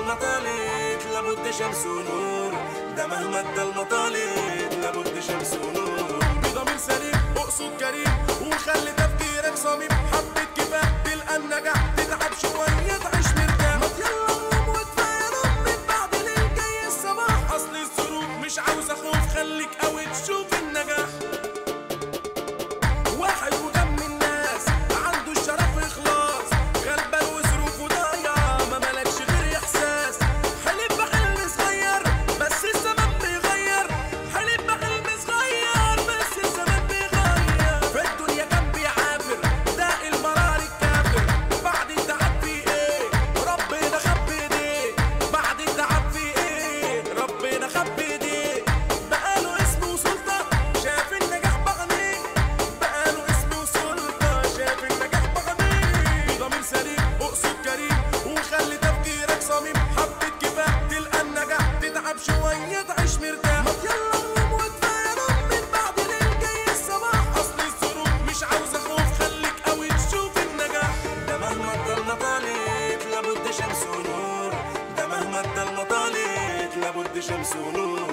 الضلمة طالت لابد شمس ونور ده مهما الضلمة طالت لابد شمس ونور بضمير سليم اقصد كريم وخلي تفكيرك صميم حبة كفاح تلقى النجاح تتعب شوية تعيش مرتاح ما يلا قوم وكفاية نوم من بعد ليل جاي الصباح اصل الظروف مش عاوزة خوف خليك قوي تشوف النجاح واحد وكم من الناس عنده الشرف اخلاص غلبان وظروفه ضايعة ما ملكش غير احساس حلم بحلم صغير بس الزمن بيغير حلم بحلم صغير بس الزمن بيغير في الدنيا كان بيعافر ده المرار الكافر بعد التعب في ايه ربنا خبي ايديه بعد التعب في ايه ربنا خبي ايديه بقاله اسم وسلطة شاف النجاح بغنيه بقاله اسم وسلطة شاف النجاح بغنيه بضمير سليم اقصد كريم وخلي تفكيرك صميم حبة كفاح تلقى النجاح تتعب شوية تعيش مرتاح ما يلا قوم وكفاية نوم من بعد ليل جاي الصباح اصل الظروف مش عاوزة خوف خليك قوي تشوف النجاح ده مهما الضلمة طالت لابد شمس ونور ده مهما الضلمة طالت لابد شمس ونور